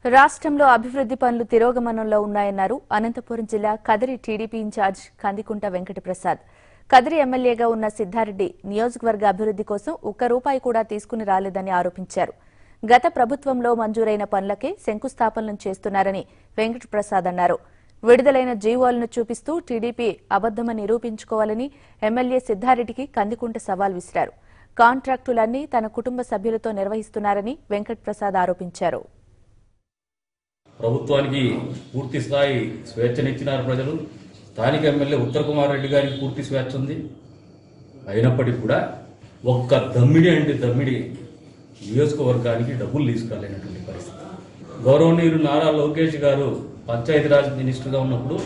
రాష్ట్రంలో అభివృద్ధి పనులు తిరోగమనంలో ఉన్నాయన్నారు అనంతపురం జిల్లా కదిరి టీడీపీ ఇన్ఛార్జ్ కందికుంట వెంకటప్రసాద్ కదిరి ఎమ్మెల్యేగా ఉన్న సిద్ధారెడ్డి నియోజకవర్గ అభివృద్ధి కోసం ఒక్క రూపాయి కూడా తీసుకుని రాలేదని ఆరోపించారు గత ప్రభుత్వంలో మంజూరైన పనులకే శంకుస్థాపనలు చేస్తున్నారని వెంకటప్రసాద్ అన్నారు విడుదలైన జీవోలను చూపిస్తూ టీడీపీ అబద్దమని నిరూపించుకోవాలని ఎమ్మెల్యే సిద్ధారెడ్డికి కందికుంట సవాల్ విసిరారు కాంట్రాక్టులన్నీ తన కుటుంబ సభ్యులతో నిర్వహిస్తున్నారని వెంకటప్రసాద్ ఆరోపించారు ప్రభుత్వానికి పూర్తి స్థాయి స్వేచ్ఛనిచ్చినారు ప్రజలు స్థానిక ఎమ్మెల్యే ఉత్తర్ కుమార్ రెడ్డి గారికి పూర్తి స్వేచ్ఛ ఉంది అయినప్పటికీ కూడా ఒక్క దమ్మిడి అంటే దమ్మిడి నియోజకవర్గానికి డబ్బులు తీసుకురాలేనటువంటి పరిస్థితి గౌరవనీయులు నారా లోకేష్ గారు పంచాయతీరాజ్ మినిస్టర్గా ఉన్నప్పుడు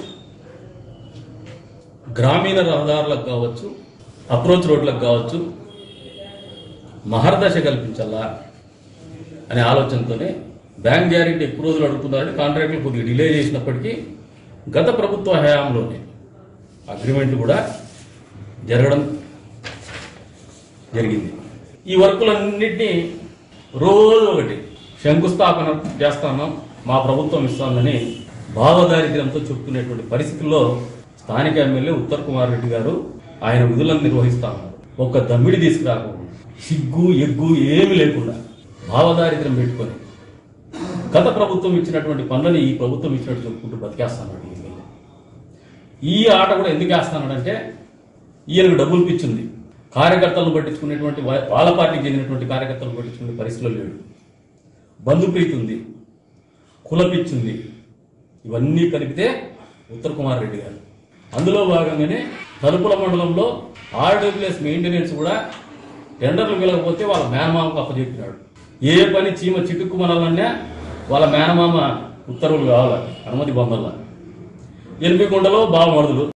గ్రామీణ రహదారులకు కావచ్చు అప్రోచ్ రోడ్లకు కావచ్చు మహర్దశ కల్పించాలా అనే ఆలోచనతోనే బ్యాంక్ గ్యారెంటీ ఎక్కువ రోజులు అడుగుతున్నారని కాంట్రాక్ట్లు కొద్దిగా డిలే చేసినప్పటికీ గత ప్రభుత్వ హయాంలోనే అగ్రిమెంట్లు కూడా జరగడం జరిగింది ఈ వర్కులన్నింటినీ రోజు ఒకటి శంకుస్థాపన చేస్తున్నాం మా ప్రభుత్వం ఇస్తోందని భావదారిద్ర్యంతో చెప్పుకునేటువంటి పరిస్థితుల్లో స్థానిక ఎమ్మెల్యే ఉత్తర్ కుమార్ రెడ్డి గారు ఆయన విధులను నిర్వహిస్తా ఉన్నారు ఒక్క దమ్మిడి తీసుకురాకుండా సిగ్గు ఎగ్గు ఏమీ లేకుండా భావదారిద్ర్యం పెట్టుకొని గత ప్రభుత్వం ఇచ్చినటువంటి పనులని ఈ ప్రభుత్వం ఇచ్చినట్టు చెప్పుకుంటూ బతికేస్తాడు ఈ ఎమ్మెల్యే ఈ ఆట కూడా ఎందుకు వేస్తున్నాడంటే ఈయనకు డబ్బులు పిచ్చింది కార్యకర్తలను పట్టించుకునేటువంటి వా- వాళ్ళ పార్టీకి చెందినటువంటి కార్యకర్తలను పట్టించుకునే పరిస్థితిలో లేడు బంధుప్రీతి ఉంది కులపిచ్చింది ఇవన్నీ కలిపితే ఉత్తర్ కుమార్ రెడ్డి గారు అందులో భాగంగానే తలుపుల మండలంలో ఆర్డబ్ల్యూఎస్ మెయింటెనెన్స్ కూడా టెండర్లు వెళ్ళకపోతే వాళ్ళ మేనమామకు అప్పచెప్పినాడు ఏ పని చీమ చిటుక్కుమనాలన్నా వాళ్ళ మేనమామ ఉత్తర్వులు కావాలి అనుమతి పొందాల ఎనిమిది కొండలో బావమరుదులు